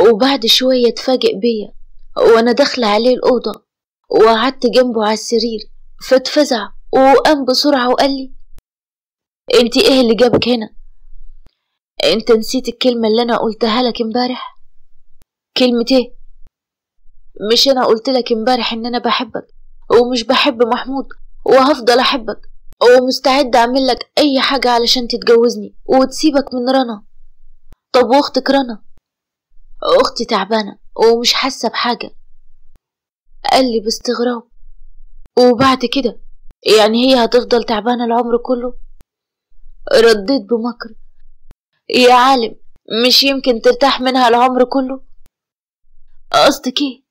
وبعد شوية اتفاجئ بيا وأنا داخلة عليه الأوضة وقعدت جنبه على السرير فاتفزع وقام بسرعة وقال لي انت ايه اللي جابك هنا انت نسيت الكلمة اللي انا قلتها لك امبارح كلمة ايه مش انا قلت لك امبارح ان انا بحبك ومش بحب محمود وهفضل احبك ومستعد اعمل لك اي حاجة علشان تتجوزني وتسيبك من رنا طب واختك رنا اختي تعبانة ومش حاسة بحاجة قال لي باستغراب وبعد كده يعني هي هتفضل تعبانة العمر كله رديت بمكر يا عالم مش يمكن ترتاح منها العمر كله قصدك ايه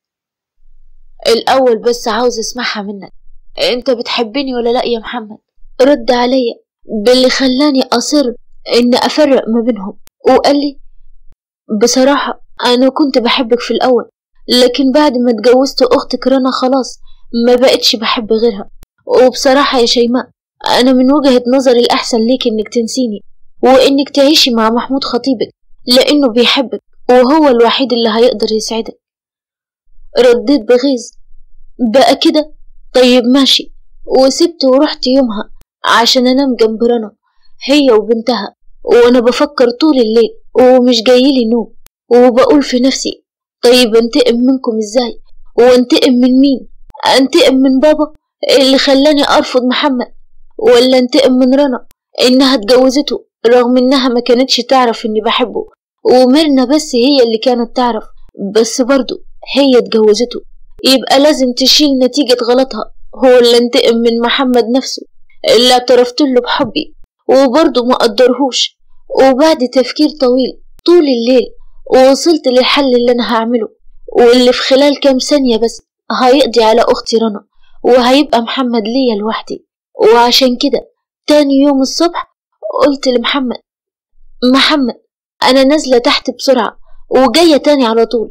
الاول بس عاوز اسمعها منك انت بتحبني ولا لا يا محمد رد عليا باللي خلاني اصر ان افرق ما بينهم وقال لي بصراحة انا كنت بحبك في الاول لكن بعد ما اتجوزت اختك رنا خلاص ما بقتش بحب غيرها وبصراحة يا شيماء أنا من وجهة نظري الأحسن ليك إنك تنسيني وإنك تعيشي مع محمود خطيبك لأنه بيحبك وهو الوحيد اللي هيقدر يسعدك رديت بغيظ بقى كده طيب ماشي وسبت ورحت يومها عشان أنام جنب رنا هي وبنتها وأنا بفكر طول الليل ومش جايلي نوم وبقول في نفسي طيب انتقم منكم ازاي وانتقم من مين انتقم من بابا اللي خلاني ارفض محمد ولا انتقم من رنا انها اتجوزته رغم انها ما كانتش تعرف اني بحبه وميرنا بس هي اللي كانت تعرف بس برضو هي اتجوزته يبقى لازم تشيل نتيجة غلطها هو اللي انتقم من محمد نفسه اللي اعترفت له بحبي وبرضه ما قدرهوش وبعد تفكير طويل طول الليل ووصلت للحل اللي انا هعمله واللي في خلال كام ثانية بس هيقضي على اختي رنا وهيبقى محمد ليا لوحدي وعشان كده تاني يوم الصبح قلت لمحمد محمد أنا نازلة تحت بسرعة وجاية تاني على طول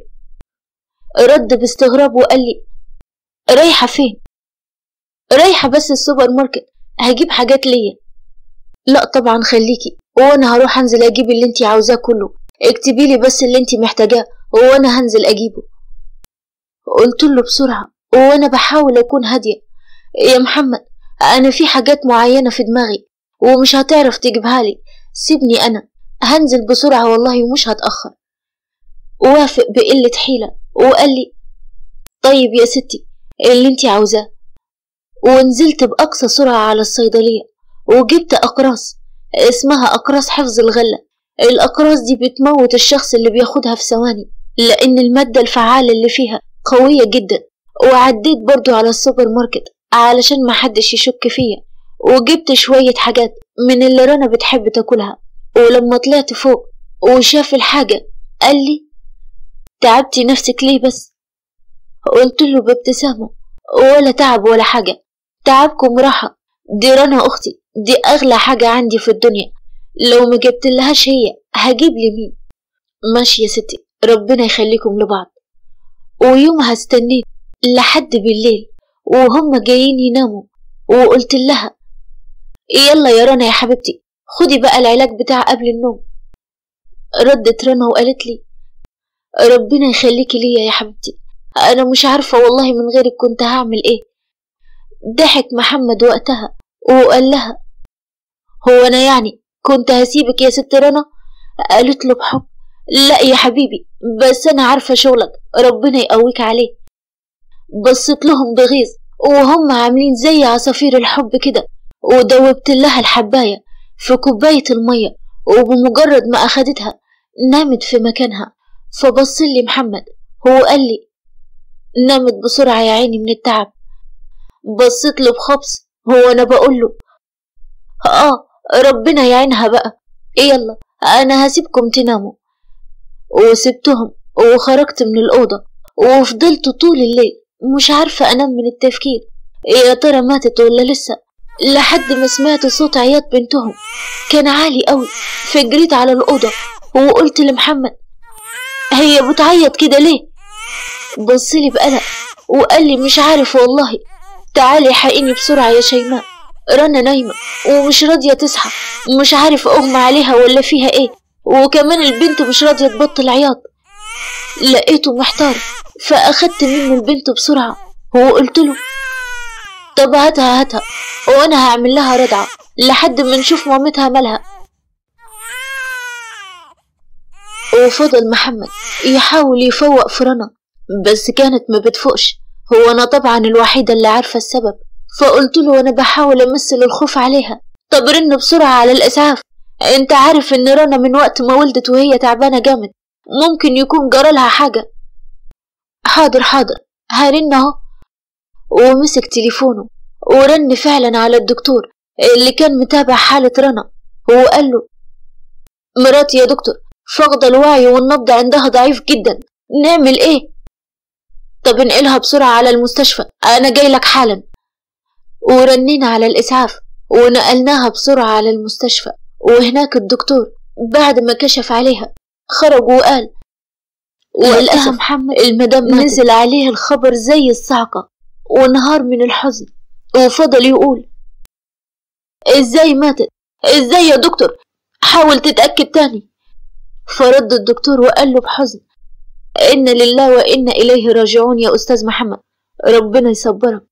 رد باستغراب وقال لي رايحة فين؟ رايحة بس السوبر ماركت هجيب حاجات ليا لا طبعا خليكي وانا هروح انزل اجيب اللي انتي عاوزاه كله اكتبي لي بس اللي انتي محتاجاه وانا هنزل اجيبه قلت له بسرعة وانا بحاول اكون هادية يا محمد انا في حاجات معينة في دماغي ومش هتعرف تجيبها لي سيبني انا هنزل بسرعة والله ومش هتأخر وافق بقلة حيلة وقال لي طيب يا ستي اللي انتي عاوزاه ونزلت بأقصى سرعة على الصيدلية وجبت أقراص اسمها أقراص حفظ الغلة الأقراص دي بتموت الشخص اللي بياخدها في ثواني لأن المادة الفعالة اللي فيها قوية جدا وعديت برضو على السوبر ماركت علشان محدش يشك فيا وجبت شوية حاجات من اللي رنا بتحب تاكلها ولما طلعت فوق وشاف الحاجة قال لي تعبتي نفسك ليه بس قلت له بابتسامة ولا تعب ولا حاجة تعبكم راحة دي رنا أختي دي أغلى حاجة عندي في الدنيا لو ما جبت لهاش هي هجيب لي مين ماشي يا ستي ربنا يخليكم لبعض ويومها استنيت لحد بالليل وهم جايين يناموا وقلت لها يلا يا رنا يا حبيبتي خدي بقى العلاج بتاع قبل النوم ردت رنا وقالت لي ربنا يخليكي ليا يا حبيبتي انا مش عارفه والله من غيرك كنت هعمل ايه ضحك محمد وقتها وقال لها هو انا يعني كنت هسيبك يا ست رنا قالت له بحب لا يا حبيبي بس انا عارفه شغلك ربنا يقويك عليه بصيت لهم بغيظ وهم عاملين زي عصافير الحب كده ودوبت لها الحبايه في كوبايه الميه وبمجرد ما اخدتها نامت في مكانها فبص لي محمد هو قال لي نامت بسرعة يا عيني من التعب بصيت له بخبص هو أنا بقول له آه ربنا يعينها بقى يلا أنا هسيبكم تناموا وسبتهم وخرجت من الأوضة وفضلت طول الليل مش عارفة أنام من التفكير يا ترى ماتت ولا لسه لحد ما سمعت صوت عياط بنتهم كان عالي قوي فجريت على الأوضة وقلت لمحمد هي بتعيط كده ليه بصلي بقلق وقال لي مش عارف والله تعالي حقيني بسرعة يا شيماء رنا نايمة ومش راضية تصحى مش عارف أغمى عليها ولا فيها إيه وكمان البنت مش راضية تبطل عياط لقيته محتار فأخدت منه البنت بسرعة وقلت له طب هاتها هاتها وأنا هعمل لها ردعة لحد ما نشوف مامتها مالها وفضل محمد يحاول يفوق في رنا بس كانت ما بتفوقش هو أنا طبعا الوحيدة اللي عارفة السبب فقلت له وأنا بحاول أمثل الخوف عليها طب رن بسرعة على الإسعاف أنت عارف إن رنا من وقت ما ولدت وهي تعبانة جامد ممكن يكون جرالها حاجة حاضر حاضر هرن أهو ومسك تليفونه ورن فعلا على الدكتور اللي كان متابع حالة رنا وقال له مراتي يا دكتور فاقدة الوعي والنبض عندها ضعيف جدا نعمل ايه طب انقلها بسرعة على المستشفى أنا جاي لك حالا ورنينا على الإسعاف ونقلناها بسرعة على المستشفى وهناك الدكتور بعد ما كشف عليها خرج وقال وللأسف محمد المدام نزل عليه الخبر زي الصعقة وانهار من الحزن وفضل يقول ازاي ماتت ازاي يا دكتور حاول تتأكد تاني فرد الدكتور وقال له بحزن إن لله وإنا إليه راجعون يا أستاذ محمد ربنا يصبرك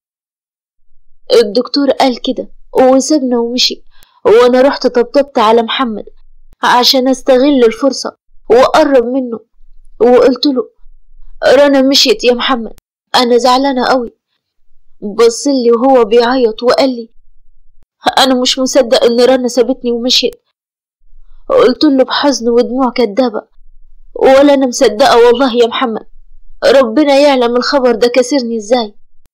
الدكتور قال كده وسابنا ومشي وأنا رحت طبطبت على محمد عشان أستغل الفرصة وأقرب منه وقلت له رنا مشيت يا محمد أنا زعلانة قوي بصلي وهو بيعيط وقال لي أنا مش مصدق إن رنا سابتني ومشيت قلت له بحزن ودموع كدابة ولا أنا مصدقة والله يا محمد ربنا يعلم الخبر ده كسرني ازاي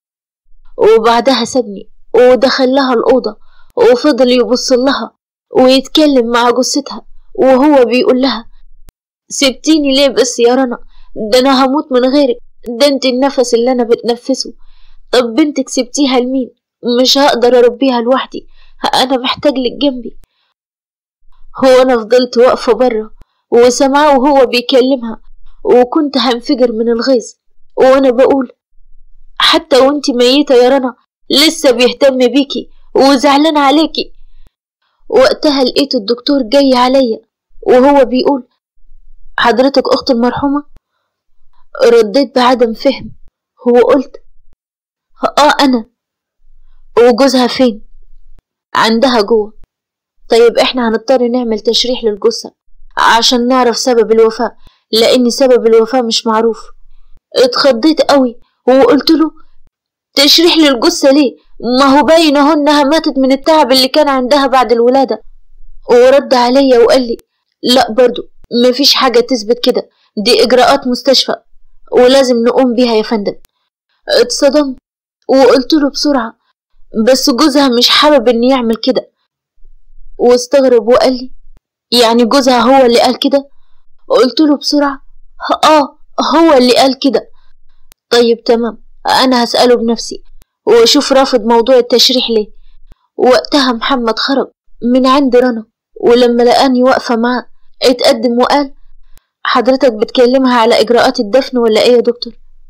وبعدها سابني ودخل لها الأوضة وفضل يبص لها ويتكلم مع جثتها وهو بيقول لها سبتيني ليه بس يا رنا ده أنا هموت من غيرك ده انت النفس اللي أنا بتنفسه طب بنتك سبتيها لمين مش هقدر أربيها لوحدي أنا محتاج لك جنبي هو أنا فضلت واقفة برا وسمعاه وهو بيكلمها وكنت هنفجر من الغيظ وأنا بقول حتى وانت ميتة يا رنا لسه بيهتم بيكي وزعلان عليكي وقتها لقيت الدكتور جاي عليا وهو بيقول حضرتك أخت المرحومة رديت بعدم فهم هو قلت اه أنا وجوزها فين عندها جوه طيب احنا هنضطر نعمل تشريح للجثة عشان نعرف سبب الوفاة لأن سبب الوفاة مش معروف اتخضيت قوي وقلت له تشريح للجثة ليه ما هو باين اهو انها ماتت من التعب اللي كان عندها بعد الولادة ورد عليا وقال لي لا برضو مفيش حاجة تثبت كده دي إجراءات مستشفى ولازم نقوم بيها يا فندم اتصدمت وقلت له بسرعة بس جوزها مش حابب إن يعمل كده واستغرب وقال لي يعني جوزها هو اللي قال كده قلت له بسرعة اه هو اللي قال كده طيب تمام أنا هسأله بنفسي وأشوف رافض موضوع التشريح ليه وقتها محمد خرج من عند رنا ولما لقاني واقفة معاه اتقدم وقال حضرتك بتكلمها على إجراءات الدفن ولا إيه يا دكتور؟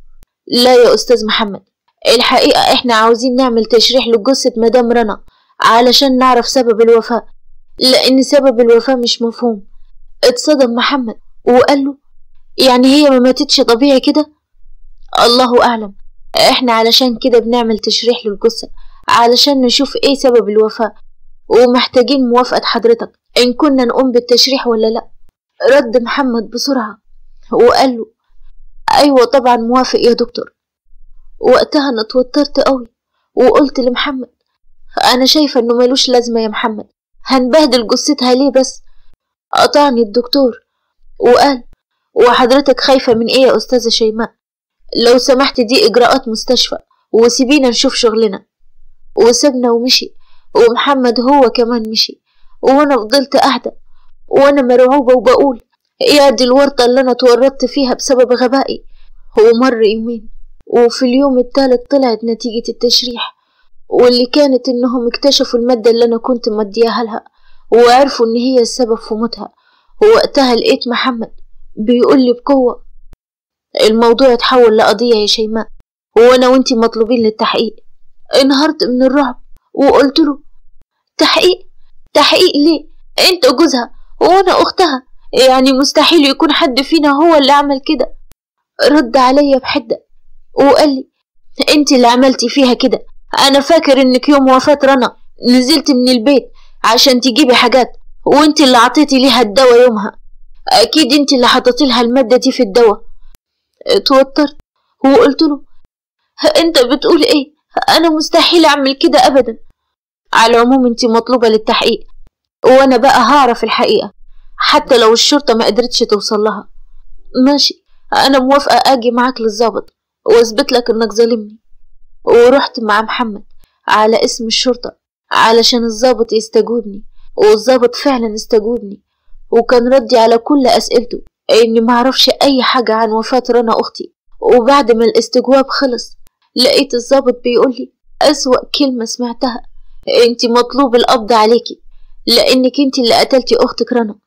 لا يا أستاذ محمد الحقيقة إحنا عاوزين نعمل تشريح لجثة مدام رنا علشان نعرف سبب الوفاة لأن سبب الوفاة مش مفهوم اتصدم محمد وقال له يعني هي ما ماتتش طبيعي كده الله أعلم احنا علشان كده بنعمل تشريح للجثة علشان نشوف ايه سبب الوفاة ومحتاجين موافقة حضرتك إن كنا نقوم بالتشريح ولا لأ رد محمد بسرعة وقال له أيوة طبعا موافق يا دكتور وقتها أنا اتوترت قوي وقلت لمحمد أنا شايفة إنه ملوش لازمة يا محمد هنبهدل جثتها ليه بس قطعني الدكتور وقال وحضرتك خايفة من إيه يا أستاذة شيماء لو سمحت دي إجراءات مستشفى وسيبينا نشوف شغلنا وسبنا ومشي ومحمد هو كمان مشي وأنا فضلت قاعدة وأنا مرعوبة وبقول يا دي الورطة اللي أنا اتورطت فيها بسبب غبائي هو مر يومين وفي اليوم التالت طلعت نتيجة التشريح واللي كانت إنهم اكتشفوا المادة اللي أنا كنت مدياها لها وعرفوا إن هي السبب في موتها ووقتها لقيت محمد بيقول لي بقوة الموضوع اتحول لقضية يا شيماء وأنا وأنتي مطلوبين للتحقيق انهارت من الرعب وقلت له تحقيق تحقيق ليه انت جوزها وانا اختها يعني مستحيل يكون حد فينا هو اللي عمل كده رد عليا بحدة وقال لي انت اللي عملتي فيها كده انا فاكر انك يوم وفاة رنا نزلت من البيت عشان تجيبي حاجات وانت اللي عطيتي ليها الدواء يومها اكيد انت اللي حطيتي لها المادة دي في الدواء اتوترت وقلت له انت بتقول ايه انا مستحيل اعمل كده ابدا على العموم انت مطلوبة للتحقيق وانا بقى هعرف الحقيقة حتى لو الشرطة ما قدرتش توصل لها ماشي انا موافقة اجي معاك للظابط واثبت لك انك ظالمني ورحت مع محمد على اسم الشرطة علشان الظابط يستجوبني والظابط فعلا استجوبني وكان ردي على كل أسئلته إني معرفش أي حاجة عن وفاة رنا أختي وبعد ما الاستجواب خلص لقيت الظابط بيقولي أسوأ كلمة سمعتها انت مطلوب القبض عليكي لأنك انت اللي قتلتي أختك رنا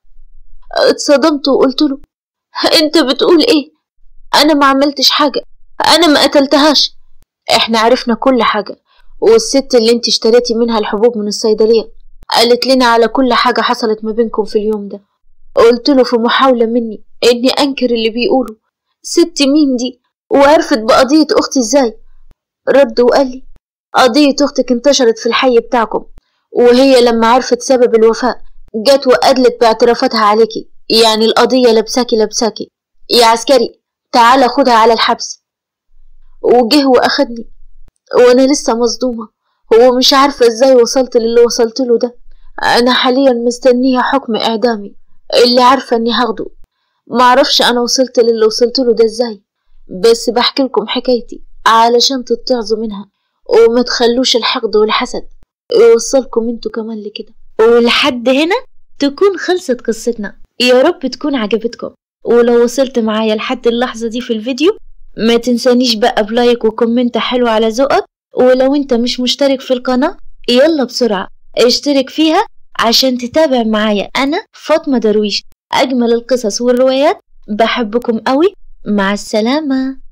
اتصدمت وقلت له انت بتقول ايه انا ما عملتش حاجة انا ما قتلتهاش احنا عرفنا كل حاجة والست اللي انت اشتريتي منها الحبوب من الصيدلية قالت لنا على كل حاجة حصلت ما بينكم في اليوم ده قلت له في محاولة مني اني انكر اللي بيقوله ست مين دي وعرفت بقضية اختي ازاي رد وقال لي قضية اختك انتشرت في الحي بتاعكم وهي لما عرفت سبب الوفاة جت وأدلت باعترافاتها عليكي يعني القضية لبساكي لبساكي يا عسكري تعال خدها على الحبس وجه وأخدني وأنا لسه مصدومة ومش عارفة ازاي وصلت للي وصلت له ده أنا حاليا مستنية حكم إعدامي اللي عارفة إني هاخده معرفش أنا وصلت للي وصلت له ده ازاي بس بحكي لكم حكايتي علشان تتعظوا منها وما تخلوش الحقد والحسد يوصلكم انتوا كمان لكده ولحد هنا تكون خلصت قصتنا يا رب تكون عجبتكم ولو وصلت معايا لحد اللحظة دي في الفيديو ما تنسانيش بقى بلايك وكومنت حلو على ذوقك ولو انت مش مشترك في القناة يلا بسرعة اشترك فيها عشان تتابع معايا انا فاطمة درويش اجمل القصص والروايات بحبكم قوي مع السلامة